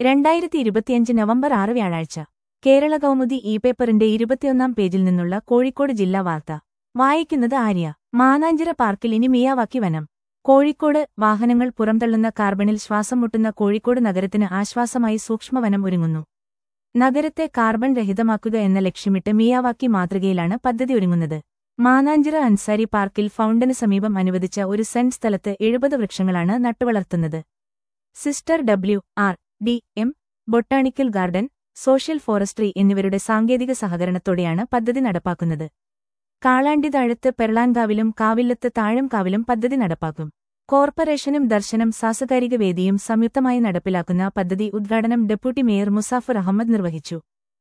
രണ്ടായിരത്തി ഇരുപത്തിയഞ്ച് നവംബർ ആറ് വ്യാഴാഴ്ച കേരള കൗമുദി ഇ പേപ്പറിന്റെ ഇരുപത്തിയൊന്നാം പേജിൽ നിന്നുള്ള കോഴിക്കോട് ജില്ലാ വാർത്ത വായിക്കുന്നത് ആര്യ മാനാഞ്ചിറ പാർക്കിൽ ഇനി മിയാവാക്കി വനം കോഴിക്കോട് വാഹനങ്ങൾ പുറംതള്ളുന്ന കാർബണിൽ ശ്വാസം മുട്ടുന്ന കോഴിക്കോട് നഗരത്തിന് ആശ്വാസമായി സൂക്ഷ്മവനം ഒരുങ്ങുന്നു നഗരത്തെ കാർബൺ രഹിതമാക്കുക എന്ന ലക്ഷ്യമിട്ട് മിയാവാക്കി മാതൃകയിലാണ് പദ്ധതി ഒരുങ്ങുന്നത് മാനാഞ്ചിറ അൻസാരി പാർക്കിൽ ഫൗണ്ടന് സമീപം അനുവദിച്ച ഒരു സെന്റ് സ്ഥലത്ത് എഴുപത് വൃക്ഷങ്ങളാണ് നട്ടുവളർത്തുന്നത് sister W R D M botanical garden social forestry എന്നിവരുടെ സാങ്കേതിക സഹകരണത്തോടെയാണ് പദ്ധതി നടപ്പാക്കുന്നത് കാളാണ്ടി താഴത്ത് പെർളാൻകാവിലും കാവില്ലത്ത് താഴംകാവിലും പദ്ധതി നടപ്പാക്കും കോർപ്പറേഷനും ദർശനം സാംസ്കാരിക വേദിയും സംയുക്തമായി നടപ്പിലാക്കുന്ന പദ്ധതി ഉദ്ഘാടനം ഡെപ്യൂട്ടി മേയർ മുസാഫർ അഹമ്മദ് നിർവഹിച്ചു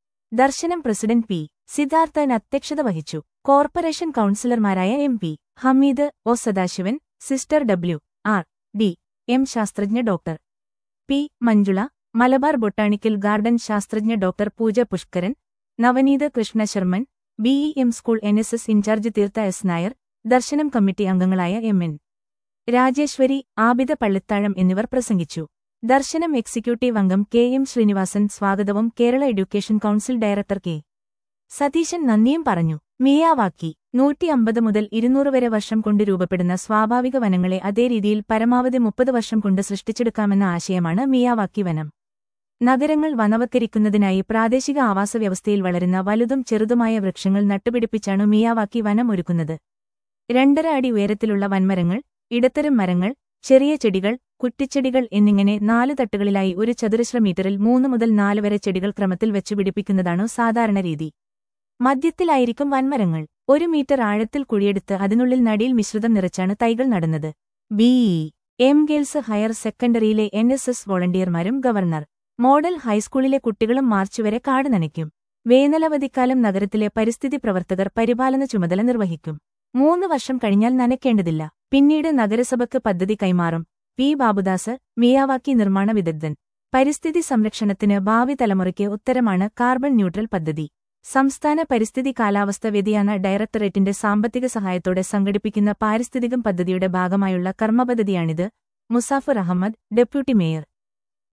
ദർശനം പ്രസിഡന്റ് പി സിദ്ധാർത്ഥൻ അധ്യക്ഷത വഹിച്ചു കോർപ്പറേഷൻ കൌൺസിലർമാരായ M P Hameed O Sadasivan sister W R D M ശാസ്ത്രജ്ഞ doctor P Manjula Malabar botanical garden ശാസ്ത്രജ്ഞ doctor Pooja Pushkaran Navaneeth Krishna Sharman B E M school N S S in charge Theertha S Nair Darsanam committee അംഗങ്ങളായ എം എൻ രാജേശ്വരി ആബിദ പള്ളിത്താഴം എന്നിവർ പ്രസംഗിച്ചു ദർശനം എക്സിക്യൂട്ടീവ് അംഗം കെ എം ശ്രീനിവാസൻ സ്വാഗതവും Kerala education council director K Satheesan നന്ദിയും പറഞ്ഞു Miyawaki നൂറ്റി അമ്പത് മുതൽ ഇരുന്നൂറ് വരെ വർഷം കൊണ്ട് രൂപപ്പെടുന്ന സ്വാഭാവിക വനങ്ങളെ അതേ രീതിയിൽ പരമാവധി മുപ്പത് വർഷം കൊണ്ട് സൃഷ്ടിച്ചെടുക്കാമെന്ന ആശയമാണ് മിയാവാക്കി വനം നഗരങ്ങൾ വനവത്കരിക്കുന്നതിനായി പ്രാദേശിക ആവാസവ്യവസ്ഥയിൽ വളരുന്ന വലുതും ചെറുതുമായ വൃക്ഷങ്ങൾ നട്ടുപിടിപ്പിച്ചാണ് മിയാവാക്കി വനം ഒരുക്കുന്നത് രണ്ടര അടി ഉയരത്തിലുള്ള വൻമരങ്ങൾ ഇടത്തരം മരങ്ങൾ ചെറിയ ചെടികൾ കുറ്റിച്ചെടികൾ എന്നിങ്ങനെ നാല് തട്ടുകളിലായി ഒരു ചതുരശ്ര മീറ്ററിൽ മൂന്ന് മുതൽ നാല് വരെ ചെടികൾ ക്രമത്തിൽ വെച്ചു പിടിപ്പിക്കുന്നതാണു സാധാരണ രീതി മധ്യത്തിലായിരിക്കും വൻമരങ്ങൾ ഒരു മീറ്റർ ആഴത്തിൽ കുഴിയെടുത്ത് അതിനുള്ളിൽ നടിയിൽ മിശ്രിതം നിറച്ചാണ് തൈകൾ നടുന്നത് ബിഇ എം ഗേൾസ് ഹയർ സെക്കൻഡറിയിലെ എൻ എസ് എസ് വോളണ്ടിയർമാരും ഗവർണർ മോഡൽ ഹൈസ്കൂളിലെ കുട്ടികളും മാർച്ച് വരെ കാട് നനയ്ക്കും വേനലവധിക്കാലം നഗരത്തിലെ പരിസ്ഥിതി പ്രവർത്തകർ പരിപാലന ചുമതല നിർവഹിക്കും മൂന്ന് വർഷം കഴിഞ്ഞാൽ നനയ്ക്കേണ്ടതില്ല പിന്നീട് നഗരസഭയ്ക്ക് പദ്ധതി കൈമാറും പി ബാബുദാസ് മിയാവാക്കി നിർമ്മാണ വിദഗ്ധൻ പരിസ്ഥിതി സംരക്ഷണത്തിന് ഭാവി തലമുറയ്ക്ക് ഉത്തരമാണ് കാർബൺ ന്യൂട്രൽ പദ്ധതി സംസ്ഥാന പരിസ്ഥിതി കാലാവസ്ഥ വ്യതിയാന ഡയറക്ടറേറ്റിന്റെ സാമ്പത്തിക സഹായത്തോടെ സംഘടിപ്പിക്കുന്ന പാരിസ്ഥിതികം പദ്ധതിയുടെ ഭാഗമായുള്ള കർമ്മപദ്ധതിയാണിത് മുസാഫർ അഹമ്മദ് ഡെപ്യൂട്ടി മേയർ